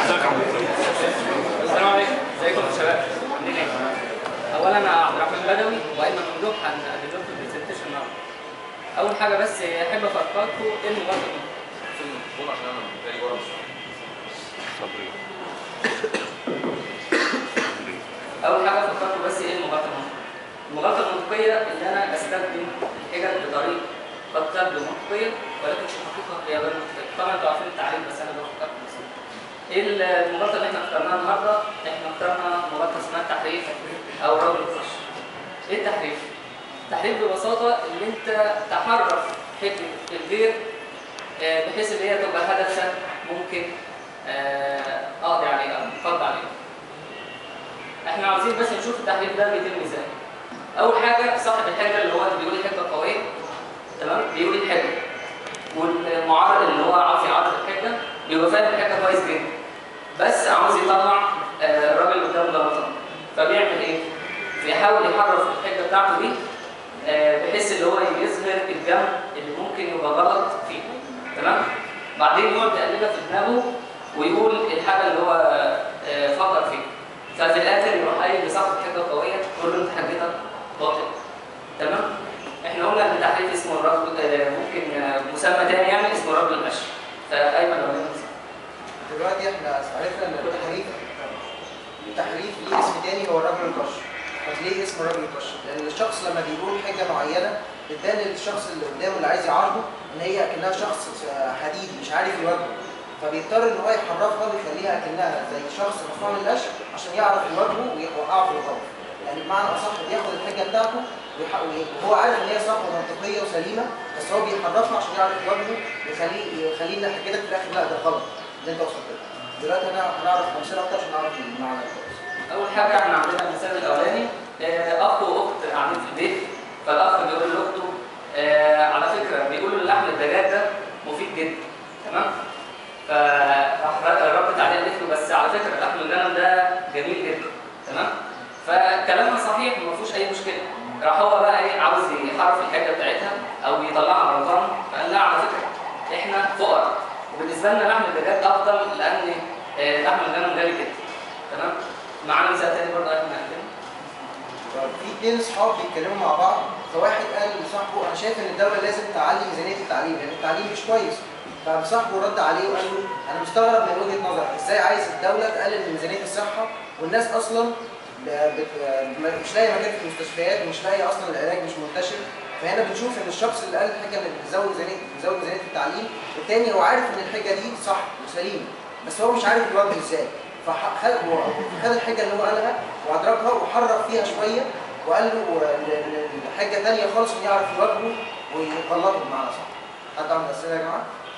السلام عليكم ازيكم يا شباب عاملين ايه؟ اولا انا عبد الرحمن بدوي وايمن ممدوح هنقدم لكم البرزنتيشن النهارده اول حاجه بس احب افكركم ايه المبادره اول حاجه افكركم بس ايه المبادره المغالطه المنطقيه ان انا استخدم الحجج بطريقه قد تبدو منطقيه ولكن في الحقيقه هي غير منطقيه طبعا انتوا عارفين التعليم بس انا بفكركم بس ايه المغالطه اللي احنا اخترناها النهارده؟ احنا اخترنا مغالطه اسمها التحريف او رجل الخش. ايه التحريف؟ التحريف ببساطه ان انت تحرف حته الغير آه، بحيث ان هي تبقى هدف سهل ممكن آه، اقضي عليه او اتفضل عليه. احنا عاوزين بس نشوف التحريف ده بيتم ازاي. اول حاجه صاحب الحجه اللي هو اللي بيقول حجه قويه تمام بيقول الحجه والمعارض اللي هو عاوز يعرض الحجه بيبقى فاهم الحجه كويس جدا بس عاوز يطلع آه، الراجل قدامه غلطان فبيعمل ايه؟ بيحاول يحرف الحجه بتاعته دي آه، بحيث اللي هو يظهر الجنب اللي ممكن يبقى غلط فيه تمام؟ بعدين يقعد يقلبها في دماغه ويقول الحاجه اللي هو آه، فكر فيها ففي الاخر يروح قايل لصاحب حجه قويه يقول له انت حجتك باطل تمام؟ احنا قلنا ان التحريف اسمه الرجل آه، ممكن آه، مسمى تاني يعني اسمه رجل المشي فايمن لو لنا مثال. دلوقتي احنا عرفنا ان التحريف التحريف ليه اسم تاني هو الرجل القش طب ليه اسم الرجل القش؟ لان الشخص لما بيقول حاجه معينه بتبان للشخص اللي قدامه اللي عايز يعارضه ان هي اكنها شخص حديدي مش عارف يواجهه فبيضطر ان هو يحرفها ويخليها اكنها زي شخص مرفوع من القش عشان يعرف يواجهه ويوقعه في الغلط يعني بمعنى اصح بياخد الحجه بتاعته ويح- وهو عارف ان هي صح ومنطقيه وسليمه بس هو بيحرفها عشان يعرف يواجهه ويخليه يخليه ان حجتك في الاخر لا ده غلط اللي انت وصلت له دلوقتي انا هنعرف امثله اكتر عشان نعرف المعنى كويس اول حاجه احنا عندنا المثال الاولاني آه، اخ واخت قاعدين في البيت فالاخ بيقول لاخته آه، على فكره بيقولوا ان لحم الدجاج ده مفيد جدا تمام فراح ردت عليه قالت له بس على فكره لحم الغنم ده جميل جدا تمام فكلامها صحيح وما فيهوش اي مشكله راح هو بقى ايه عاوز يحرف الحاجه بتاعتها او يطلعها غلطان فقال لا على فكره احنا فقراء وبالنسبه لنا لحم الدجاج افضل لان آه، لحم الغنم غالي جدا تمام معانا مثال تاني برضه احنا عندنا في اثنين اصحاب بيتكلموا مع بعض فواحد قال لصاحبه انا شايف ان الدوله لازم تعلي ميزانيه التعليم لان التعليم مش كويس فصاحبه رد عليه وقال له انا مستغرب من وجهه نظرك ازاي عايز الدوله تقلل من ميزانيه الصحه والناس اصلا ب- بت- مش لاقيه مكان في المستشفيات ومش لاقيه اصلا العلاج مش منتشر فهنا بنشوف ان الشخص اللي قال الحاجه اللي بتزود ميزانيه بتزود ميزانيه التعليم والتاني هو عارف ان الحاجه دي صح وسليمه بس هو مش عارف يواجه ازاي فخد هو خد الحاجه اللي هو قالها وادركها وحرف فيها شويه وقال له ل- ل- لحاجه ثانيه خالص عشان يعرف يواجهه ويغلطه بمعنى صح. حد عنده اسئله يا جماعه؟